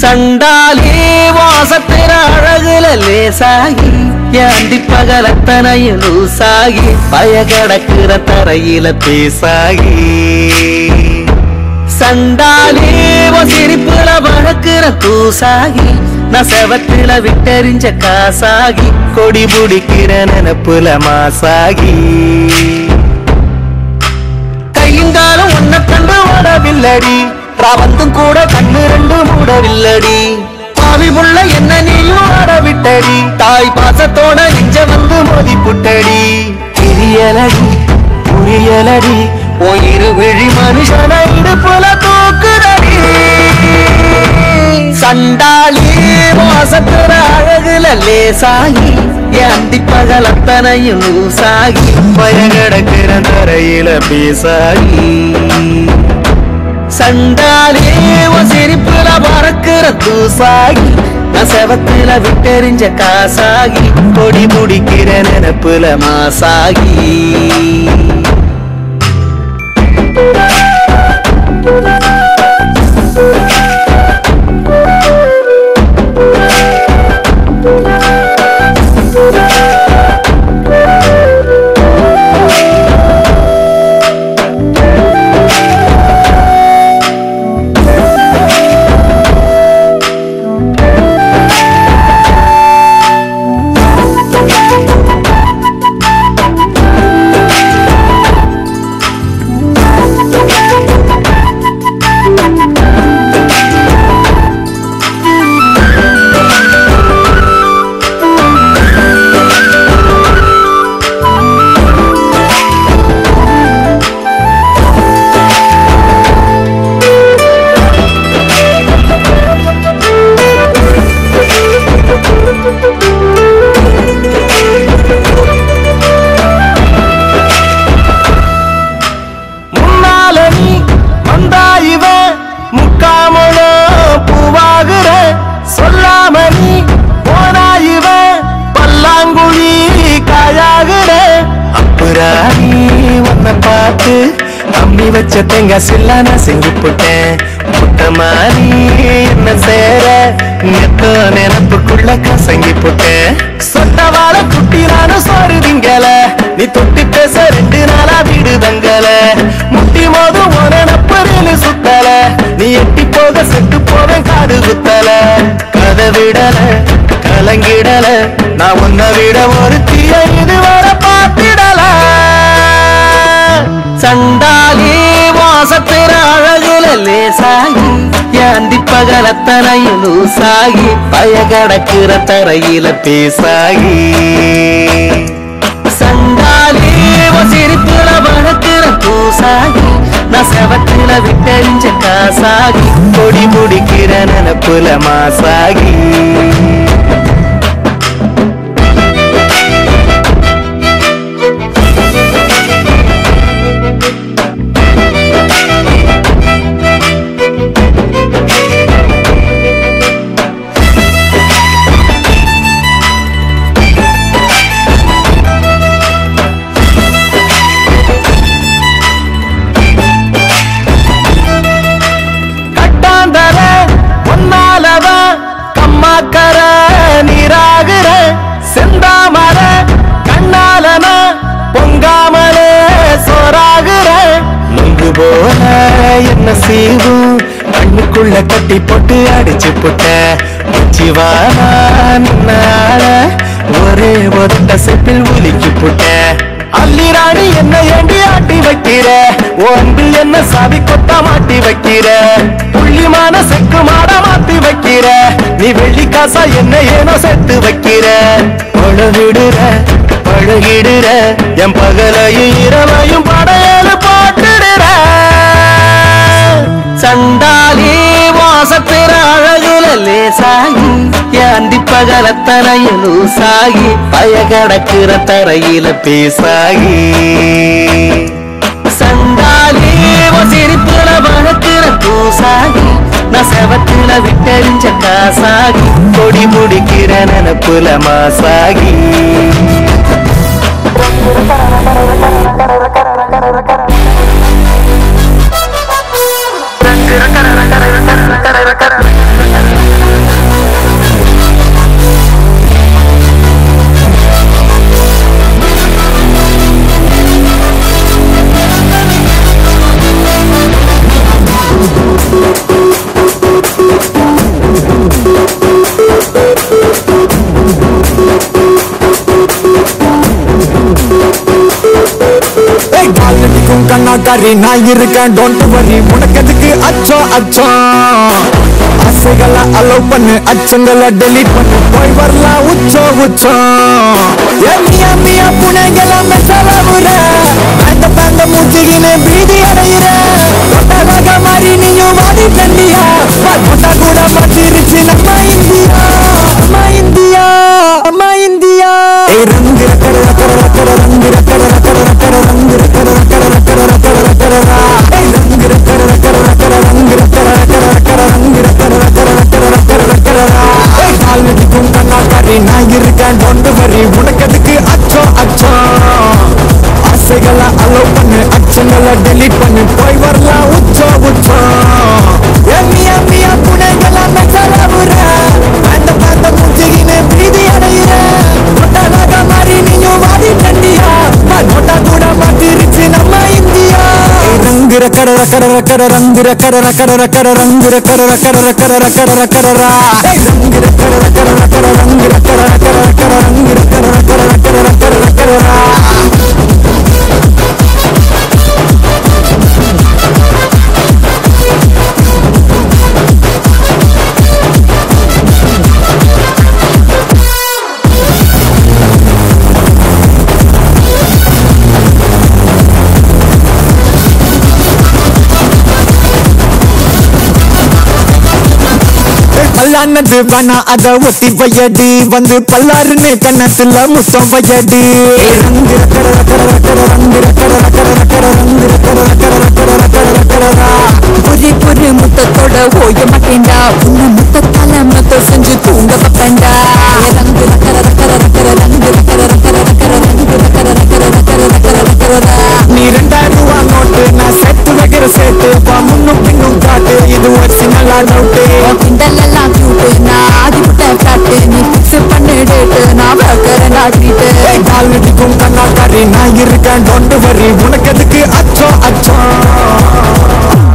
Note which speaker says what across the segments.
Speaker 1: சண்டாலி வாசத்திர அழகுல லேசாகி ஏந்தி பகலத்தனையும் லூசாகி பய கடக்குற தரையில பேசாகி சண்டாலி உன் சிரிப்புல வழக்குற தூசாகி நான் செவத்துல விட்டெறிஞ்ச காசாகி கொடி பிடிக்கிற நினப்புல மாசாகி கையுங்காலம் உன்னை கண்டு ஓடவில்லடி ராவந்தும் கூட கண்ணு ரெண்டு மூடவில்லடி பாவி முள்ள என்ன நீயும் ஆட விட்டடி தாய் பாசத்தோட நெஞ்ச வந்து மோதி புட்டடி தெரியலடி புரியலடி உன் இரு விழி மனுஷன இடுப்புல தூக்குதடி சண்டாளி வாசத்துற அழகுல லேசாகி ஏந்தி பகல் அத்தனையும் லூசாகி பயங்கடக்கிற தரையில பேசாகி சண்டாளி உன் சிரிப்புல பறக்கிற தூசாகி நான் செவத்துல விட்டெறிஞ்ச காசாகி கொடி முடிக்கிற நினப்புல மாசாகி முன்னால நீ வந்தா இவன் முக்காமலோ பூவாகுற சொல்லாம நீ போனா இவன் பல்லாங்குழி காயாகுற அப்புறா நீ உன்னை பார்த்து அம்மி வச்ச தேங்காய் சில்லா நான் செஞ்சு போட்டேன் முட்டை மாறி என்ன சேர நெத்தோ நினப்புக்குள்ள கசங்கி போட்டேன் சொட்டவாள குட்டி நானும் சோறு திங்கல நீ தொட்டி பேச ரெண்டு நாளா வீடு தங்கல முட்டி மோதும் ஒரு நப்பரில் சுத்தல நீ எட்டி போக செத்து போவேன் காது குத்தல கதை விடல கலங்கிடல நான் உன்னை விட ஒரு தீய இதுவரை பார்த்திடல சண்டாலி வாசத்திர அழகுல லேசாகி ஏந்தி பகலத்தனையும் லூசாகி பய கடக்குற தரையில பேசாகி சண்டாலி உன் சிரிப்புல வளர்க்கிற பூசாகி நான் செவத்துல விட்டெறிஞ்ச காசாகி கொடி முடிக்கிற நினப்புல மாசாகி கட்டாந்தர ஒன்னாலவ கம்மாக்கர நீராகுற செந்தாமர கண்ணாலன பொங்காமலே சோறாகுற நுங்கு போல என்ன செய்வும் கண்ணுக்குள்ள கட்டி போட்டு அடிச்சு போட்ட உச்சிவானா நின்னால ஒரே ஒத்த செப்பில் உலுக்கி போட்ட அல்லிராணி என்ன ஏண்டி ஆட்டி வைக்கிற ஓ அன்பில் என்ன சாவி கொத்தா மாட்டி வைக்கிற புள்ளிமான செக்கு மாட மாத்தி வைக்கிற நீ வெள்ளி காசா என்ன ஏனோ சேர்த்து வைக்கிற பழகிடுற பழகிடுற என் பகலையும் இரவையும் படையலு போட்டுடுற சண்டாலி வாசத்திர அழகுல லேசாகி ஏந்தி பகலத்தனையும் லூசாகி பய கடக்குற தரையில பேசாகி சண்டாலி உன் சிரிப்புல வளர்க்கிற தூசாகி நான் செவத்துல விட்டெறிஞ்ச காசாகி கொடி முடிக்கிற நினப்புல மாசாகி
Speaker 2: Kara kara kara kara kara kara கால் நடிக்கும் கண்ணாக்காரி நான் இருக்கேன் டோன்ட் வரி உனக்கு எதுக்கு அச்சம் அச்சம் ஆசைகளை அலோவ் பண்ணு அச்சங்களை டெலீட் பண்ணு போய் வரலாம் உச்சம் உச்சம் ஏ மியா மியா புனைகளை மெசலவுற அந்த பேந்த மூச்சிகினு பீதி அடையிற ஒட்டக மாதிரி நீயும் வாடி தண்டியா கொட்டா கூட மாற்றிருச்சு நம்ம இந்தியா நம்ம இந்தியா நம்ம இந்தியா ஏய் ரங்கு ரக்கர ரக்கர ரக்கர ரங்கு ரக்கர ரக்கர ரக்கர ரங்கு ரக்கர ரக்கர ரக்கர ரக்கர ரக்கர ரா. ஏய் ரங்கு ரக்கர ரக்கர ரக்கர ரங்கு ரக்கர ரக்கர ரக்கர ரங்கு ரக்கர ரக்கர ரக்கர ரக்கர ரக்கர ரா. ஏய் கால் நடிக்கும் கண்ணாக்காரி நான் இருக்கேன் டோன்ட் வரி உனக்கு எதுக்கு அச்சம் அச்சம் ஆசைகளை அலோவ் பண்ணு அச்சங்களை டெலீட் பண்ணு போய் வரலாம் உச்சம் உச்சம் எம்மியா மியா புனைகளை மெச்சலவுற அந்த பார்த்த மூச்சிகின்னு பிரீதி அடையிற ஒட்டலாக மாறி நீயும் வாடி தண்டியா நோட்டா கூட மாத்திருச்சு நம்ம இந்தியா ரங்கு ரக்கர ரக்கர ரக்கர ரங்கு ரக்கர ரக்கர ரக்கர ரங்கு ரக்கர ரக்கர ரக்கர ரக்கர ரக்கர ரா ஏய் ரங்கு ரக்கர ரக்கர ரக்கர ரங்கு ரக்கர ரக்கர ரக்கர ரங்கு ரக்கர ரக்கர ரக்கர ரக்கர ரக்கர ரா பல்லானது வேணா அத ஒத்தி வையடி வந்து பல்லாருன்னு கண்ணத்துல முத்தம் வையடி ரங்கு ரக்கர ரக்கர ரக்கர ரங்கு ரக்கர ரக்கர ரக்கர ரங்கு ரக்கர ரக்கர ரக்கர ரக்கர ரக்கர ரா.
Speaker 3: புரி புரி முத்தத்தோட ஓய மாட்டேன்டா உன்னை முத்தத்தால மத்த செஞ்சு தூங்க வைப்பேன்டா ரங்கு ரக்கர ரக்கர ரக்கர ரங்கு ரக்கர ரக்கர ரக்கர ரங்கு ரக்கர ரக்கர ரக்கர ரக்கர ரக்கரடா
Speaker 2: நீ ரெண்டாயிரம் ரூபா நோட்டு நான் சேர்த்து வைக்கிற சேர்த்து வா முன்னும் பின்னும் காட்டு இது ஒரிஜினலா நோட்டு
Speaker 3: கிண்டல் எல்லாம் கியூட்டு நான் ஆதிபுட்ட காட்டு நீ பிக்ஸ் பண்ணு டேட்டு நான் வைக்கிறேன் ட்ரீட்டு
Speaker 2: ஏய், கால் நடிக்கும் கண்ணாக்காரி நான் இருக்கேன் டோன்ட் வரி உனக்கு எதுக்கு அச்சம் அச்சம்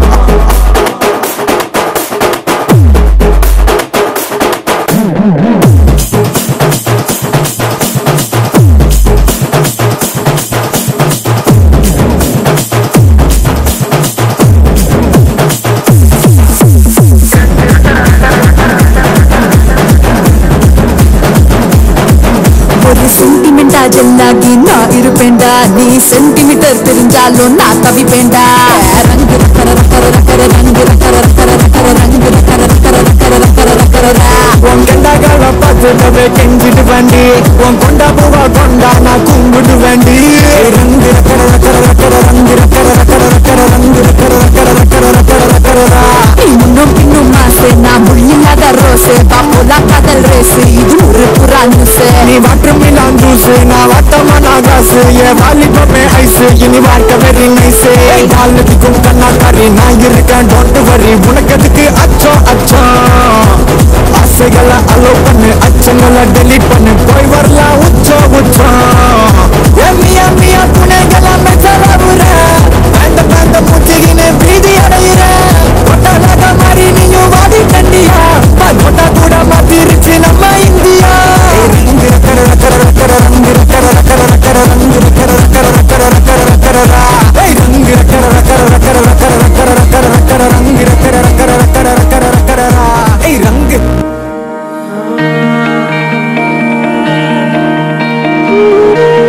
Speaker 3: ஒரு சென்டிமெண்டா ஜெல்லாகி நான் இருப்பேன்டா நீ சென்டிமீட்டர் தெரிஞ்சாலும் நான் தவிப்பேன்டா ரங்கு ரக்கர ரக்கர ரக்கர ரங்கு ரக்கர ரக்கர ரக்கர ரங்கு ரக்கர ரக்கர ரக்கர ரக்கர ரக்கரடா
Speaker 2: உன் கெண்டாக்கால பார்த்துடவே கெஞ்சிட்டு வேண்டி உன் கொண்டா பூவா கொண்டா நான் கும்பிட்டு வேண்டி ரங்கு ரக்கர ரக்கர ரக்கர ரங்கு ரக்கர ரக்கர ரக்கர ரங்கு ரக்கர ரக்கர ரக்கர ரக்கர ரக்கரடா
Speaker 3: நீ முன்னும் பின்னும் மாசு நான் முள்ளில்லாத ரோஸு பாப்போலா காதல் ரேசு இது ஒரு புறா நியூஸு
Speaker 2: நீ வாட்டர் மிலான் ஜூஸ் நான் வாட்டமான காசு என் வாலிபமே ஐஸ் இனி வாழ்க்கை வெரி நைஸ் கால் நதிக்கும் கண்ணாக்காரி நான் இருக்கேன் டோன்ட் வரி உனக்கு எதுக்கு அச்சம் அச்சம் ஆசைகளை அலோவ் பண்ணு அச்சங்களை டெலீட் பண்ணு போய் வரலாம் உச்சம் உச்சம் எம்மியா மியா புனைகளை மெச்சலவுற அந்த பேந்த மூச்சிகின்னு பிரீதி அடையிற ஒட்டலாக மாறி நீயும் வாடி தண்டியா கொட்டா கூட மாத்திருச்சு நம்ம இந்தியா ரங்கு ரக்கர ரக்கர ரக்கர ரங்கு ரக்கர ரக்கர ரக்கர ரங்கு ரக்கர ரக்கர ரக்கர ரக்கர ரக்கர ரா. ஏய் ரங்கு ரக்கர ரக்கர ரக்கர ரக்கர ரக்கர ரக்கர ரக்கர ரங்கு ரக்கர ரக்கர ரக்கர ரக்கர ரக்கர ரா. ஏய் ரங்கு
Speaker 4: Thank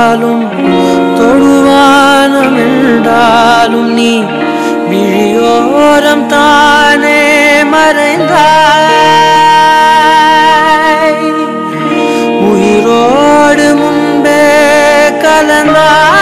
Speaker 4: என்றாலும் தொடுவானம் என்றாலும் நீ விழியோரம் தானே மறைந்தாய் உயிரோடு முன்பே கலந்தாய்